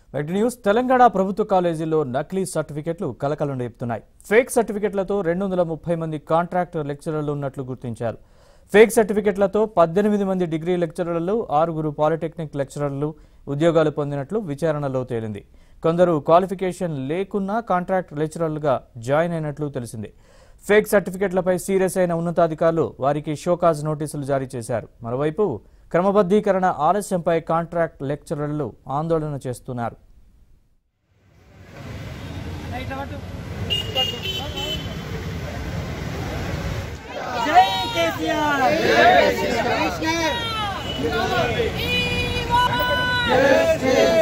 right news Telangana ప్రభుత్వ కాలేజీల్లో నకిలీ సర్టిఫికెట్లు కలకలం రేపుతున్నాయి ఫేక్ సర్టిఫికెట్లతో రెండు వందల ముప్పై మంది కాంట్రాక్ట్ లెక్చరర్లు ఉన్నట్లు గుర్తించారు ఫేక్ సర్టిఫికెట్లతో పద్దెనిమిది మంది డిగ్రీ లెక్చరర్లు ఆరుగురు పాలిటెక్నిక్ లెక్చరర్లు ఉద్యోగాలు పొందినట్లు విచారణలో తేలింది కొందరు క్వాలిఫికేషన్ లేకున్నా కాంట్రాక్ట్ లెక్చరర్లుగా జాయిన్ అయినట్లు తెలిసింది ఫేక్ సర్టిఫికెట్లపై సీరియస్ అయిన ఉన్నతాధికారులు వారికి షోకాజ్ నోటీసులు జారీ చేశారు మరోవైపు క్రమబద్ధీకరణ ఆలస్యంపై కాంట్రాక్ట్ లెక్చరర్లు ఆందోళన చేస్తున్నారు జై కేసీఆర్ Yes,